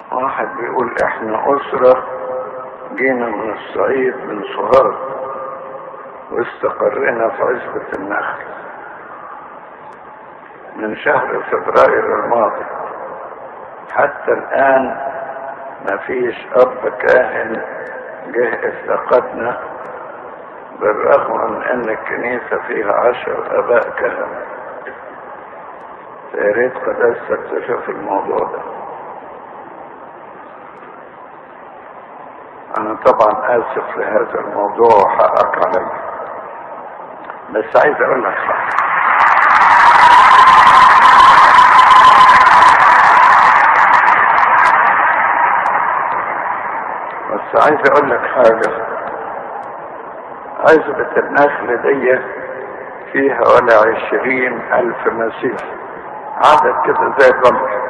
واحد بيقول احنا اسرة جينا من الصعيد من سوهاج واستقرينا في عزبة النخل من شهر فبراير الماضي حتى الآن ما فيش أب كاهن جه افتقدنا بالرغم من أن الكنيسة فيها عشر آباء كهنة يا ريت قداستك تشوف الموضوع ده أنا طبعا آسف لهذا الموضوع وحقك علي بس عايز أقول لك حاجة بس عايز أقول لك حاجة عزبة النخل دي فيها ولا عشرين ألف مسيح عدد كده زي الرمل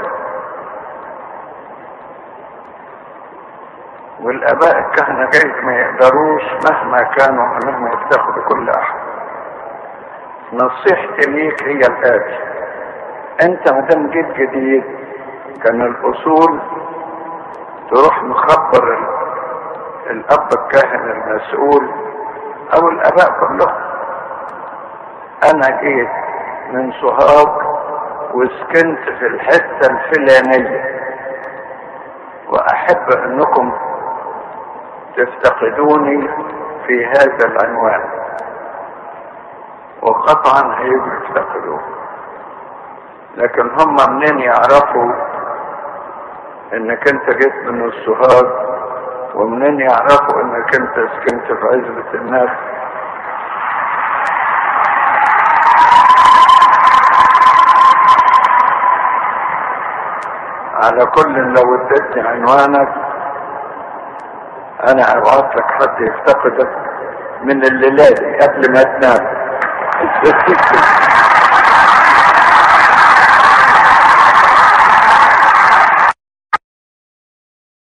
والآباء الكهنة جايز ما يقدروش مهما كانوا أنهم يفتقدوا كل أحد نصيحتي ليك هي الآتي أنت مدام جيت جديد كان الأصول تروح مخبر الأب الكاهن المسؤول أو الآباء كلهم أنا جيت من سوهاج وسكنت في الحتة الفلانية وأحب أنكم تفتقدوني في هذا العنوان وقطعا هيجوا يفتقدون لكن هم منين يعرفوا انك انت جيت من السهاد ومنين يعرفوا انك انت سكنت في عزبة الناس على كل لو اديتني عنوانك انا ابعت لك حد يفتقدك من الليلة دي قبل ما تنام